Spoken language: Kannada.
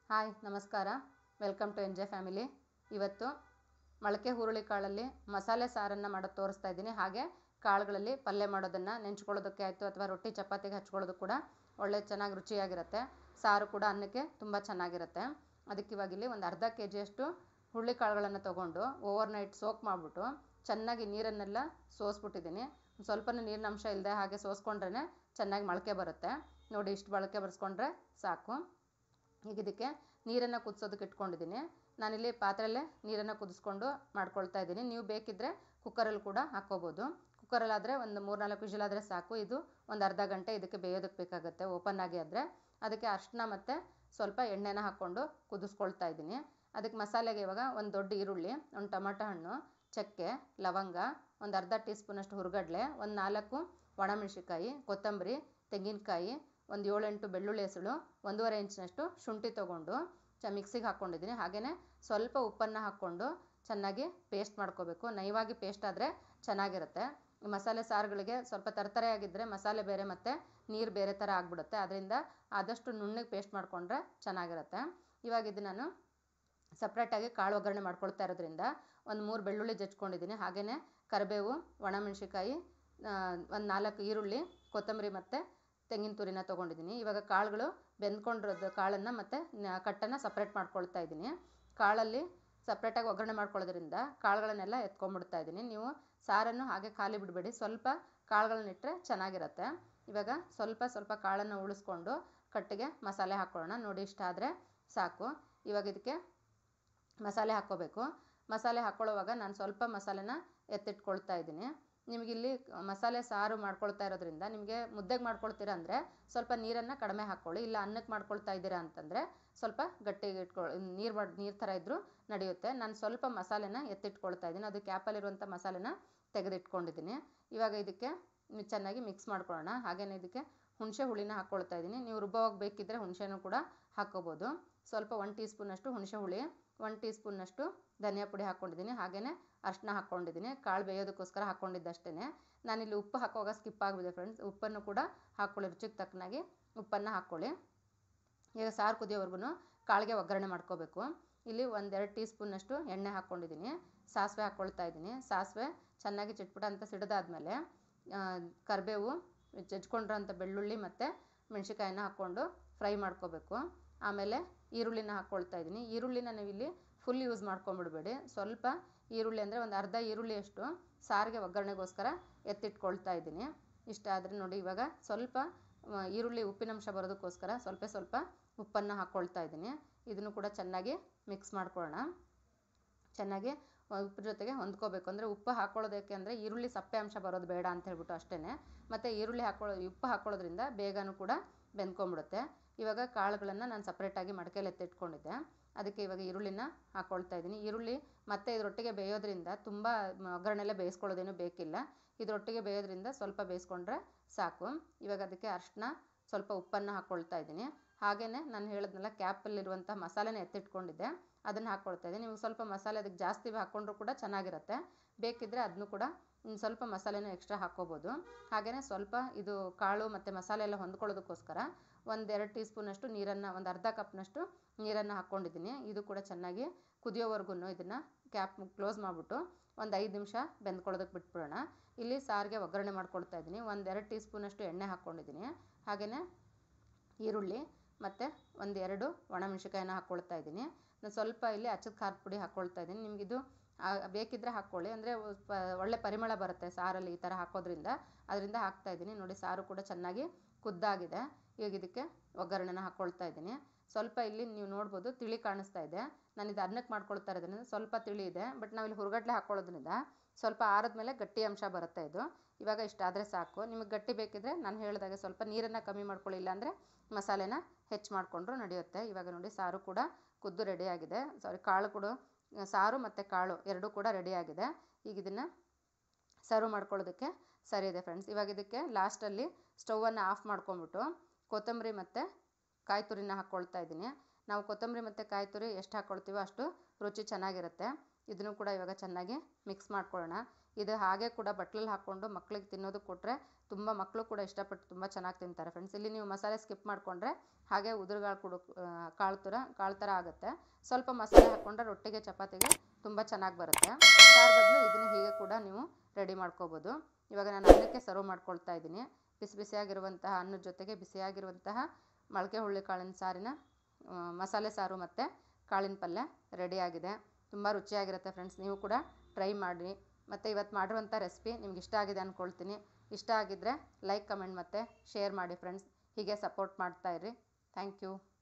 ಹಾಯ್ ನಮಸ್ಕಾರ welcome to N J family ಇವತ್ತು ಮೊಳಕೆ ಹುರುಳಿ ಕಾಳಲ್ಲಿ ಮಸಾಲೆ ಸಾರನ್ನು ಮಾಡೋದು ತೋರಿಸ್ತಾ ಇದ್ದೀನಿ ಹಾಗೆ ಕಾಳುಗಳಲ್ಲಿ ಪಲ್ಯ ಮಾಡೋದನ್ನು ನೆಂಚ್ಕೊಳ್ಳೋದಕ್ಕೆ ಆಯಿತು ಅಥವಾ ರೊಟ್ಟಿ ಚಪಾತಿಗೆ ಹಚ್ಕೊಳ್ಳೋದು ಕೂಡ ಒಳ್ಳೆ ಚೆನ್ನಾಗಿ ರುಚಿಯಾಗಿರುತ್ತೆ ಸಾರು ಕೂಡ ಅನ್ನಕ್ಕೆ ತುಂಬ ಚೆನ್ನಾಗಿರುತ್ತೆ ಅದಕ್ಕೆ ಇವಾಗ ಇಲ್ಲಿ ಒಂದು ಅರ್ಧ ಕೆ ಜಿಯಷ್ಟು ಹುರುಳಿ ಕಾಳುಗಳನ್ನು ತೊಗೊಂಡು ಓವರ್ ನೈಟ್ ಸೋಕ್ ಮಾಡಿಬಿಟ್ಟು ಚೆನ್ನಾಗಿ ನೀರನ್ನೆಲ್ಲ ಸೋಸ್ಬಿಟ್ಟಿದ್ದೀನಿ ಸ್ವಲ್ಪನೂ ನೀರಿನ ಅಂಶ ಇಲ್ಲದೆ ಹಾಗೆ ಸೋಸ್ಕೊಂಡ್ರೆ ಚೆನ್ನಾಗಿ ಮೊಳಕೆ ಬರುತ್ತೆ ನೋಡಿ ಇಷ್ಟು ಮೊಳಕೆ ಬರ್ಸ್ಕೊಂಡ್ರೆ ಸಾಕು ಈಗ ಇದಕ್ಕೆ ನೀರನ್ನು ಕುದಿಸೋದಕ್ಕೆ ಇಟ್ಕೊಂಡಿದ್ದೀನಿ ನಾನಿಲ್ಲಿ ಪಾತ್ರೆಯಲ್ಲೇ ನೀರನ್ನು ಕುದಿಸ್ಕೊಂಡು ಮಾಡ್ಕೊಳ್ತಾ ಇದ್ದೀನಿ ನೀವು ಬೇಕಿದ್ದರೆ ಕುಕ್ಕರಲ್ಲಿ ಕೂಡ ಹಾಕ್ಕೋಬೋದು ಕುಕ್ಕರಲ್ಲಾದರೆ ಒಂದು ಮೂರು ನಾಲ್ಕು ವಿಷಲಾದರೆ ಸಾಕು ಇದು ಒಂದು ಅರ್ಧ ಗಂಟೆ ಇದಕ್ಕೆ ಬೇಯೋದಕ್ಕೆ ಬೇಕಾಗುತ್ತೆ ಓಪನ್ ಆಗಿ ಆದರೆ ಅದಕ್ಕೆ ಅರ್ಶಿನ ಮತ್ತು ಸ್ವಲ್ಪ ಎಣ್ಣೆನ ಹಾಕ್ಕೊಂಡು ಕುದಿಸ್ಕೊಳ್ತಾ ಇದ್ದೀನಿ ಅದಕ್ಕೆ ಮಸಾಲೆಗೆ ಇವಾಗ ಒಂದು ದೊಡ್ಡ ಈರುಳ್ಳಿ ಒಂದು ಟೊಮೆಟೊ ಹಣ್ಣು ಚಕ್ಕೆ ಲವಂಗ ಒಂದು ಅರ್ಧ ಟೀ ಸ್ಪೂನಷ್ಟು ಹುರ್ಗಡ್ಲೆ ಒಂದು ನಾಲ್ಕು ಒಣಮೆಣಸಿನ್ಕಾಯಿ ಕೊತ್ತಂಬರಿ ತೆಂಗಿನಕಾಯಿ ಒಂದು ಏಳೆಂಟು ಬೆಳ್ಳುಳ್ಳಿ ಹೆಸಳು ಒಂದೂವರೆ ಇಂಚಿನಷ್ಟು ಶುಂಠಿ ತೊಗೊಂಡು ಚ ಮಿಕ್ಸಿಗೆ ಹಾಕ್ಕೊಂಡಿದ್ದೀನಿ ಹಾಗೆಯೇ ಸ್ವಲ್ಪ ಉಪ್ಪನ್ನು ಹಾಕ್ಕೊಂಡು ಚೆನ್ನಾಗಿ ಪೇಸ್ಟ್ ಮಾಡ್ಕೋಬೇಕು ನಯವಾಗಿ ಪೇಸ್ಟ್ ಆದರೆ ಚೆನ್ನಾಗಿರುತ್ತೆ ಈ ಮಸಾಲೆ ಸಾರುಗಳಿಗೆ ಸ್ವಲ್ಪ ತರತರೆಯಾಗಿದ್ದರೆ ಮಸಾಲೆ ಬೇರೆ ಮತ್ತು ನೀರು ಬೇರೆ ಥರ ಆಗಿಬಿಡುತ್ತೆ ಅದರಿಂದ ಆದಷ್ಟು ನುಣ್ಣಗೆ ಪೇಸ್ಟ್ ಮಾಡಿಕೊಂಡ್ರೆ ಚೆನ್ನಾಗಿರುತ್ತೆ ಇವಾಗ ಇದು ನಾನು ಸಪ್ರೇಟಾಗಿ ಕಾಳು ಒಗ್ಗರಣೆ ಮಾಡ್ಕೊಳ್ತಾ ಇರೋದ್ರಿಂದ ಒಂದು ಮೂರು ಬೆಳ್ಳುಳ್ಳಿ ಜಚ್ಕೊಂಡಿದ್ದೀನಿ ಹಾಗೆಯೇ ಕರಿಬೇವು ಒಣಮೆಣ್ಸಿಕಾಯಿ ಒಂದು ನಾಲ್ಕು ಈರುಳ್ಳಿ ಕೊತ್ತಂಬರಿ ಮತ್ತು ತೆಂಗಿನ ತುರಿನ ತೊಗೊಂಡಿದ್ದೀನಿ ಇವಾಗ ಕಾಳುಗಳು ಬೆಂದ್ಕೊಂಡಿರೋದು ಕಾಳನ್ನು ಮತ್ತು ಕಟ್ಟನ್ನು ಸಪ್ರೇಟ್ ಮಾಡ್ಕೊಳ್ತಾ ಇದ್ದೀನಿ ಕಾಳಲ್ಲಿ ಸಪ್ರೇಟಾಗಿ ಒಗ್ಗರಣೆ ಮಾಡ್ಕೊಳ್ಳೋದ್ರಿಂದ ಕಾಳುಗಳನ್ನೆಲ್ಲ ಎತ್ಕೊಂಡ್ಬಿಡ್ತಾ ಇದ್ದೀನಿ ನೀವು ಸಾರನ್ನು ಹಾಗೆ ಖಾಲಿ ಬಿಡಬೇಡಿ ಸ್ವಲ್ಪ ಕಾಳುಗಳನ್ನಿಟ್ಟರೆ ಚೆನ್ನಾಗಿರುತ್ತೆ ಇವಾಗ ಸ್ವಲ್ಪ ಸ್ವಲ್ಪ ಕಾಳನ್ನು ಉಳಿಸ್ಕೊಂಡು ಕಟ್ಟಿಗೆ ಮಸಾಲೆ ಹಾಕ್ಕೊಳ್ಳೋಣ ನೋಡಿ ಇಷ್ಟ ಆದರೆ ಸಾಕು ಇವಾಗ ಇದಕ್ಕೆ ಮಸಾಲೆ ಹಾಕ್ಕೋಬೇಕು ಮಸಾಲೆ ಹಾಕ್ಕೊಳ್ಳೋವಾಗ ನಾನು ಸ್ವಲ್ಪ ಮಸಾಲೆನ ಎತ್ತಿಟ್ಕೊಳ್ತಾ ಇದ್ದೀನಿ ನಿಮಗಿಲ್ಲಿ ಮಸಾಲೆ ಸಾರು ಮಾಡ್ಕೊಳ್ತಾ ಇರೋದ್ರಿಂದ ನಿಮಗೆ ಮುದ್ದೆಗೆ ಮಾಡ್ಕೊಳ್ತೀರಾ ಅಂದರೆ ಸ್ವಲ್ಪ ನೀರನ್ನು ಕಡಿಮೆ ಹಾಕ್ಕೊಳ್ಳಿ ಇಲ್ಲ ಅನ್ನಕ್ಕೆ ಮಾಡ್ಕೊಳ್ತಾ ಇದ್ದೀರಾ ಅಂತಂದರೆ ಸ್ವಲ್ಪ ಗಟ್ಟಿಗೆ ಇಟ್ಕೊ ನೀರು ಮಾಡಿ ನೀರು ಥರ ಇದ್ದರೂ ನಡೆಯುತ್ತೆ ನಾನು ಸ್ವಲ್ಪ ಮಸಾಲೆನ ಎತ್ತಿಟ್ಕೊಳ್ತಾ ಇದ್ದೀನಿ ಅದು ಕ್ಯಾಪಲ್ಲಿರುವಂಥ ಮಸಾಲೆನ ತೆಗೆದಿಟ್ಕೊಂಡಿದ್ದೀನಿ ಇವಾಗ ಇದಕ್ಕೆ ಚೆನ್ನಾಗಿ ಮಿಕ್ಸ್ ಮಾಡ್ಕೊಳ್ಳೋಣ ಹಾಗೆಯೇ ಇದಕ್ಕೆ ಹುಣಸೆ ಹುಳಿನ ಹಾಕ್ಕೊಳ್ತಾ ಇದ್ದೀನಿ ನೀವು ರುಬ್ಬವಾಗಿ ಬೇಕಿದ್ದರೆ ಹುಣಸೆನೂ ಕೂಡ ಹಾಕ್ಕೋಬೋದು ಸ್ವಲ್ಪ ಒನ್ ಟೀ ಸ್ಪೂನಷ್ಟು ಹುಣಸೆ ಹುಳಿ ಒನ್ ಟೀ ಸ್ಪೂನಷ್ಟು ಧನಿಯಾ ಪುಡಿ ಹಾಕ್ಕೊಂಡಿದ್ದೀನಿ ಹಾಗೆಯೇ ಅರ್ಶಿನ ಹಾಕ್ಕೊಂಡಿದ್ದೀನಿ ಕಾಳು ಬೇಯೋದಕ್ಕೋಸ್ಕರ ಹಾಕ್ಕೊಂಡಿದ್ದಷ್ಟೇ ನಾನಿಲ್ಲಿ ಉಪ್ಪು ಹಾಕುವಾಗ ಸ್ಕಿಪ್ ಆಗಿಬಿದೆ ಫ್ರೆಂಡ್ಸ್ ಉಪ್ಪನ್ನು ಕೂಡ ಹಾಕ್ಕೊಳ್ಳಿ ರುಚಿಗೆ ತಕ್ಕನಾಗಿ ಉಪ್ಪನ್ನು ಹಾಕ್ಕೊಳ್ಳಿ ಈಗ ಸಾರು ಕುದಿಯೋವರೆಗೂ ಕಾಳಿಗೆ ಒಗ್ಗರಣೆ ಮಾಡ್ಕೋಬೇಕು ಇಲ್ಲಿ ಒಂದೆರಡು ಟೀ ಸ್ಪೂನಷ್ಟು ಎಣ್ಣೆ ಹಾಕ್ಕೊಂಡಿದ್ದೀನಿ ಸಾಸಿವೆ ಹಾಕ್ಕೊಳ್ತಾ ಇದ್ದೀನಿ ಸಾಸಿವೆ ಚೆನ್ನಾಗಿ ಚಿಟ್ಪುಟ ಅಂತ ಸಿಡಿದಾದ್ಮೇಲೆ ಕರಿಬೇವು ಜಜ್ಕೊಂಡಿರೋಂಥ ಬೆಳ್ಳುಳ್ಳಿ ಮತ್ತು ಮೆಣಸಿಕಾಯಿನ ಹಾಕ್ಕೊಂಡು ಫ್ರೈ ಮಾಡ್ಕೋಬೇಕು ಆಮೇಲೆ ಈರುಳ್ಳಿನ ಹಾಕ್ಕೊಳ್ತಾ ಇದ್ದೀನಿ ಈರುಳ್ಳಿನ ನೀವು ಇಲ್ಲಿ ಫುಲ್ ಯೂಸ್ ಮಾಡ್ಕೊಂಬಿಡ್ಬೇಡಿ ಸ್ವಲ್ಪ ಈರುಳ್ಳಿ ಅಂದರೆ ಒಂದು ಅರ್ಧ ಈರುಳ್ಳಿಯಷ್ಟು ಸಾರಿಗೆ ಒಗ್ಗರಣೆಗೋಸ್ಕರ ಎತ್ತಿಟ್ಕೊಳ್ತಾ ಇದ್ದೀನಿ ಇಷ್ಟ ಆದರೆ ನೋಡಿ ಇವಾಗ ಸ್ವಲ್ಪ ಈರುಳ್ಳಿ ಉಪ್ಪಿನಂಶ ಬರೋದಕ್ಕೋಸ್ಕರ ಸ್ವಲ್ಪ ಸ್ವಲ್ಪ ಉಪ್ಪನ್ನು ಹಾಕ್ಕೊಳ್ತಾ ಇದ್ದೀನಿ ಇದನ್ನು ಕೂಡ ಚೆನ್ನಾಗಿ ಮಿಕ್ಸ್ ಮಾಡ್ಕೊಳ್ಳೋಣ ಚೆನ್ನಾಗಿ ಉಪ್ಪು ಜೊತೆಗೆ ಹೊಂದ್ಕೋಬೇಕು ಅಂದರೆ ಉಪ್ಪು ಹಾಕ್ಕೊಳ್ಳೋದಕ್ಕೆ ಅಂದರೆ ಈರುಳ್ಳಿ ಸಪ್ಪೆ ಅಂಶ ಬರೋದು ಬೇಡ ಅಂತ ಹೇಳ್ಬಿಟ್ಟು ಅಷ್ಟೇ ಮತ್ತು ಈರುಳ್ಳಿ ಹಾಕ್ಕೊಳ್ಳೋ ಉಪ್ಪು ಹಾಕ್ಕೊಳ್ಳೋದ್ರಿಂದ ಬೇಗನೂ ಕೂಡ ಬೆಂದ್ಕೊಂಬಿಡುತ್ತೆ ಇವಾಗ ಕಾಳುಗಳನ್ನು ನಾನು ಸಪ್ರೇಟಾಗಿ ಮಡಕೆಯಲ್ಲಿ ಎತ್ತಿಟ್ಕೊಂಡಿದ್ದೆ ಅದಕ್ಕೆ ಇವಾಗ ಈರುಳ್ಳಿನ ಹಾಕ್ಕೊಳ್ತಾ ಇದ್ದೀನಿ ಈರುಳ್ಳಿ ಮತ್ತು ಇದರೊಟ್ಟಿಗೆ ಬೇಯೋದ್ರಿಂದ ತುಂಬ ಒಗ್ಗರಣೆಲ್ಲ ಬೇಯಿಸ್ಕೊಳ್ಳೋದೇನು ಬೇಕಿಲ್ಲ ಇದರೊಟ್ಟಿಗೆ ಬೇಯೋದ್ರಿಂದ ಸ್ವಲ್ಪ ಬೇಯಿಸ್ಕೊಂಡ್ರೆ ಸಾಕು ಇವಾಗ ಅದಕ್ಕೆ ಅರ್ಶಿನ ಸ್ವಲ್ಪ ಉಪ್ಪನ್ನು ಹಾಕ್ಕೊಳ್ತಾ ಇದ್ದೀನಿ ಹಾಗೆಯೇ ನಾನು ಹೇಳಿದ್ನಲ್ಲ ಕ್ಯಾಪಲ್ಲಿರುವಂಥ ಮಸಾಲೆನ ಎತ್ತಿಟ್ಕೊಂಡಿದ್ದೆ ಅದನ್ನು ಹಾಕ್ಕೊಳ್ತಾ ಇದ್ದೀನಿ ನೀವು ಸ್ವಲ್ಪ ಮಸಾಲೆ ಅದಕ್ಕೆ ಜಾಸ್ತಿ ಹಾಕ್ಕೊಂಡ್ರೂ ಕೂಡ ಚೆನ್ನಾಗಿರುತ್ತೆ ಬೇಕಿದ್ದರೆ ಅದನ್ನು ಕೂಡ ಇನ್ನು ಸ್ವಲ್ಪ ಮಸಾಲೆನೂ ಎಕ್ಸ್ಟ್ರಾ ಹಾಕ್ಕೋಬೋದು ಹಾಗೆಯೇ ಸ್ವಲ್ಪ ಇದು ಕಾಳು ಮತ್ತು ಮಸಾಲೆ ಎಲ್ಲ ಹೊಂದ್ಕೊಳ್ಳೋದಕ್ಕೋಸ್ಕರ ಒಂದೆರಡು ಟೀ ಸ್ಪೂನಷ್ಟು ನೀರನ್ನು ಒಂದು ಅರ್ಧ ಕಪ್ನಷ್ಟು ನೀರನ್ನು ಹಾಕ್ಕೊಂಡಿದ್ದೀನಿ ಇದು ಕೂಡ ಚೆನ್ನಾಗಿ ಕುದಿಯೋವರೆಗೂ ಇದನ್ನು ಕ್ಯಾಪ್ ಕ್ಲೋಸ್ ಮಾಡಿಬಿಟ್ಟು ಒಂದು ಐದು ನಿಮಿಷ ಬೆಂದ್ಕೊಳ್ಳೋದಕ್ಕೆ ಬಿಟ್ಬಿಡೋಣ ಇಲ್ಲಿ ಸಾರಿಗೆ ಒಗ್ಗರಣೆ ಮಾಡ್ಕೊಳ್ತಾ ಇದ್ದೀನಿ ಒಂದೆರಡು ಟೀ ಸ್ಪೂನಷ್ಟು ಎಣ್ಣೆ ಹಾಕ್ಕೊಂಡಿದ್ದೀನಿ ಹಾಗೆಯೇ ಈರುಳ್ಳಿ ಮತ್ತು ಒಂದು ಎರಡು ಒಣಮೆಣ್ಸಿಕಾಯಿನ ಹಾಕ್ಕೊಳ್ತಾ ಇದ್ದೀನಿ ನಾನು ಸ್ವಲ್ಪ ಇಲ್ಲಿ ಅಚ್ಚದ ಖಾರದ ಪುಡಿ ಹಾಕ್ಕೊಳ್ತಾ ಇದ್ದೀನಿ ನಿಮಗಿದು ಬೇಕಿದ್ದರೆ ಹಾಕ್ಕೊಳ್ಳಿ ಅಂದರೆ ಒಳ್ಳೆ ಪರಿಮಳ ಬರುತ್ತೆ ಸಾರಲ್ಲಿ ಈ ಥರ ಹಾಕೋದ್ರಿಂದ ಅದರಿಂದ ಹಾಕ್ತಾ ಇದ್ದೀನಿ ನೋಡಿ ಸಾರು ಕೂಡ ಚೆನ್ನಾಗಿ ಕುದ್ದಾಗಿದೆ ಈಗ ಇದಕ್ಕೆ ಒಗ್ಗರಣೆನ ಹಾಕ್ಕೊಳ್ತಾ ಇದ್ದೀನಿ ಸ್ವಲ್ಪ ಇಲ್ಲಿ ನೀವು ನೋಡ್ಬೋದು ತಿಳಿ ಕಾಣಿಸ್ತಾ ಇದೆ ನಾನು ಇದು ಅನ್ನಕ್ಕೆ ಮಾಡ್ಕೊಳ್ತಾ ಇರೋದ್ರಿಂದ ಸ್ವಲ್ಪ ತಿಳಿ ಇದೆ ಬಟ್ ನಾವಿಲ್ಲಿ ಹುರ್ಗಡ್ಲೆ ಹಾಕ್ಕೊಳ್ಳೋದ್ರಿಂದ ಸ್ವಲ್ಪ ಆರದ ಮೇಲೆ ಗಟ್ಟಿ ಅಂಶ ಬರುತ್ತೆ ಇದು ಇವಾಗ ಇಷ್ಟಾದರೆ ಸಾಕು ನಿಮಗೆ ಗಟ್ಟಿ ಬೇಕಿದ್ದರೆ ನಾನು ಹೇಳಿದಾಗೆ ಸ್ವಲ್ಪ ನೀರನ್ನು ಕಮ್ಮಿ ಮಾಡ್ಕೊಳ್ಳಿ ಇಲ್ಲಾಂದರೆ ಮಸಾಲೆನ ಹೆಚ್ಚು ಮಾಡಿಕೊಂಡ್ರು ನಡೆಯುತ್ತೆ ಇವಾಗ ನೋಡಿ ಸಾರು ಕೂಡ ಕುದ್ದು ರೆಡಿಯಾಗಿದೆ ಸಾರಿ ಕಾಳು ಕೂಡ ಸಾರು ಮತ್ತು ಕಾಳು ಎರಡೂ ಕೂಡ ರೆಡಿಯಾಗಿದೆ ಈಗ ಇದನ್ನು ಸರ್ವ್ ಮಾಡ್ಕೊಳ್ಳೋದಕ್ಕೆ ಸರಿ ಇದೆ ಫ್ರೆಂಡ್ಸ್ ಇವಾಗ ಇದಕ್ಕೆ ಲಾಸ್ಟಲ್ಲಿ ಸ್ಟೌವನ್ನು ಆಫ್ ಮಾಡ್ಕೊಂಬಿಟ್ಟು ಕೊತ್ತಂಬರಿ ಮತ್ತು ಕಾಯಿ ತುರಿನ ಹಾಕ್ಕೊಳ್ತಾ ಇದ್ದೀನಿ ನಾವು ಕೊತ್ತಂಬರಿ ಮತ್ತು ಕಾಯಿ ತುರಿ ಎಷ್ಟು ಹಾಕ್ಕೊಳ್ತೀವೋ ಅಷ್ಟು ರುಚಿ ಚೆನ್ನಾಗಿರುತ್ತೆ ಇದನ್ನು ಕೂಡ ಇವಾಗ ಚೆನ್ನಾಗಿ ಮಿಕ್ಸ್ ಮಾಡ್ಕೊಳ್ಳೋಣ ಇದು ಹಾಗೆ ಕೂಡ ಬಟ್ಲಲ್ಲಿ ಹಾಕ್ಕೊಂಡು ಮಕ್ಳಿಗೆ ತಿನ್ನೋದು ಕೊಟ್ಟರೆ ತುಂಬ ಮಕ್ಕಳು ಕೂಡ ಇಷ್ಟಪಟ್ಟು ತುಂಬ ಚೆನ್ನಾಗಿ ತಿಂತಾರೆ ಫ್ರೆಂಡ್ಸ್ ಇಲ್ಲಿ ನೀವು ಮಸಾಲೆ ಸ್ಕಿಪ್ ಮಾಡಿಕೊಂಡ್ರೆ ಹಾಗೆ ಉದುರುಗಾಳು ಕೊಡು ಕಾಳು ಥರ ಕಾಳು ಥರ ಆಗುತ್ತೆ ಸ್ವಲ್ಪ ಮಸಾಲೆ ಹಾಕ್ಕೊಂಡ್ರೆ ರೊಟ್ಟಿಗೆ ಚಪಾತಿಗೆ ತುಂಬ ಚೆನ್ನಾಗಿ ಬರುತ್ತೆ ಸಾರು ಬದಲು ಇದನ್ನು ಹೀಗೆ ಕೂಡ ನೀವು ರೆಡಿ ಮಾಡ್ಕೋಬೋದು ಇವಾಗ ನಾನು ಅನ್ನಕ್ಕೆ ಸರ್ವ್ ಮಾಡ್ಕೊಳ್ತಾ ಇದ್ದೀನಿ ಬಿಸಿ ಬಿಸಿಯಾಗಿರುವಂತಹ ಅನ್ನದ ಜೊತೆಗೆ ಬಿಸಿಯಾಗಿರುವಂತಹ ಮೊಳಕೆ ಹುಳ್ಳಿ ಕಾಳಿನ ಸಾರಿನ ಆ, ಮಸಾಲೆ ಸಾರು ಮತ್ತು ಕಾಳಿನ ಪಲ್ಯ ರೆಡಿಯಾಗಿದೆ ತುಂಬ ರುಚಿಯಾಗಿರುತ್ತೆ ಫ್ರೆಂಡ್ಸ್ ನೀವು ಕೂಡ ಟ್ರೈ ಮಾಡಿ ಮತ್ತು ಇವತ್ತು ಮಾಡಿರುವಂಥ ರೆಸಿಪಿ ನಿಮ್ಗೆ ಇಷ್ಟ ಆಗಿದೆ ಅಂದ್ಕೊಳ್ತೀನಿ ಇಷ್ಟ ಆಗಿದ್ದರೆ ಲೈಕ್ ಕಮೆಂಟ್ ಮತ್ತು ಶೇರ್ ಮಾಡಿ ಫ್ರೆಂಡ್ಸ್ ಹೀಗೆ ಸಪೋರ್ಟ್ ಮಾಡ್ತಾಯಿರಿ ಥ್ಯಾಂಕ್ ಯು